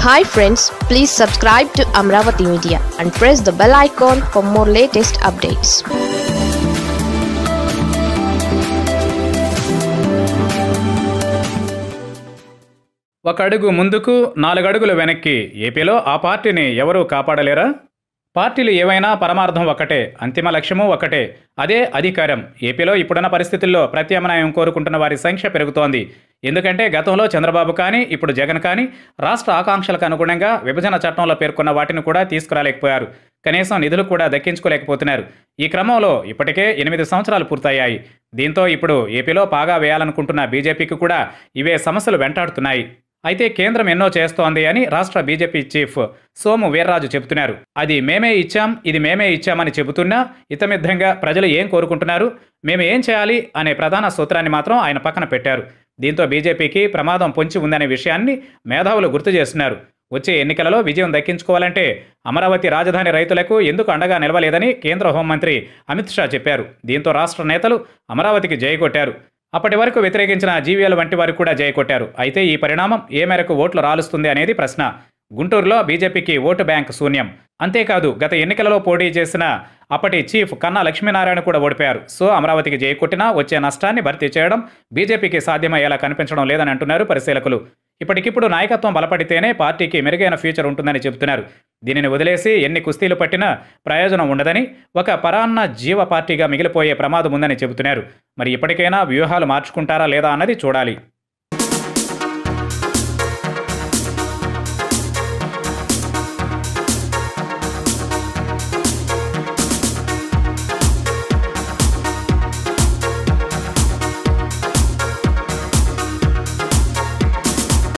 hi friends please subscribe to Amaravati media and press the bell icon for more latest updates ఒక అడుగు ముందుకు నాలుగు అడుగులు వెనక్కి ఏపీలో ఆ పార్టీని ఎవరూ కాపాడలేరా పార్టీలు ఏవైనా పరమార్థం ఒకటే అంతిమ లక్ష్యము ఒకటే అదే అధికారం ఏపీలో ఇప్పుడున్న పరిస్థితుల్లో ప్రత్యామ్నాయం కోరుకుంటున్న వారి సంఖ్య పెరుగుతోంది ఎందుకంటే గతంలో చంద్రబాబు కానీ ఇప్పుడు జగన్ కానీ రాష్ట్ర ఆకాంక్షలకు అనుగుణంగా విభజన చట్టంలో పేర్కొన్న వాటిని కూడా తీసుకురాలేకపోయారు కనీసం నిధులు కూడా దక్కించుకోలేకపోతున్నారు ఈ క్రమంలో ఇప్పటికే ఎనిమిది సంవత్సరాలు పూర్తయ్యాయి దీంతో ఇప్పుడు ఏపీలో పాగా వేయాలనుకుంటున్న బీజేపీకి కూడా ఇవే సమస్యలు వెంటాడుతున్నాయి అయితే కేంద్రం ఎన్నో చేస్తోంది అని రాష్ట్ర బీజేపీ చీఫ్ సోము వీర్రాజు చెబుతున్నారు అది మేమే ఇచ్చాం ఇది మేమే ఇచ్చామని చెబుతున్నా ఇతమిద్ధంగా ప్రజలు ఏం కోరుకుంటున్నారు మేము ఏం చేయాలి అనే ప్రధాన సూత్రాన్ని మాత్రం ఆయన పక్కన పెట్టారు దీంతో బీజేపీకి ప్రమాదం పొంచి ఉందనే విషయాన్ని మేధావులు గుర్తు చేస్తున్నారు వచ్చే ఎన్నికలలో విజయం దక్కించుకోవాలంటే అమరావతి రాజధాని రైతులకు ఎందుకు అండగా నిలవలేదని కేంద్ర హోంమంత్రి అమిత్ షా చెప్పారు దీంతో రాష్ట్ర నేతలు అమరావతికి జై కొట్టారు అప్పటి వరకు వ్యతిరేకించిన జీవీఎల్ వంటి వారు కూడా జై కొట్టారు అయితే ఈ పరిణామం ఏ మేరకు ఓట్లు రాలుస్తుంది అనేది ప్రశ్న గుంటూరులో బీజేపీకి ఓటు బ్యాంక్ శూన్యం అంతేకాదు గత ఎన్నికలలో పోటీ చేసిన అప్పటి చీఫ్ కన్నా లక్ష్మీనారాయణ కూడా ఓడిపోయారు సో అమరావతికి జై కొట్టినా వచ్చే నష్టాన్ని భర్తీ చేయడం బీజేపీకి సాధ్యమయ్యేలా కనిపించడం లేదని అంటున్నారు పరిశీలకులు ఇప్పటికిప్పుడు నాయకత్వం బలపడితేనే పార్టీకి మెరుగైన ఫ్యూచర్ ఉంటుందని చెబుతున్నారు దీనిని వదిలేసి ఎన్ని కుస్తీలు పట్టినా ప్రయోజనం ఉండదని ఒక పరాన్న జీవ పార్టీగా మిగిలిపోయే ప్రమాదం ఉందని చెబుతున్నారు మరి ఇప్పటికైనా వ్యూహాలు మార్చుకుంటారా లేదా అన్నది చూడాలి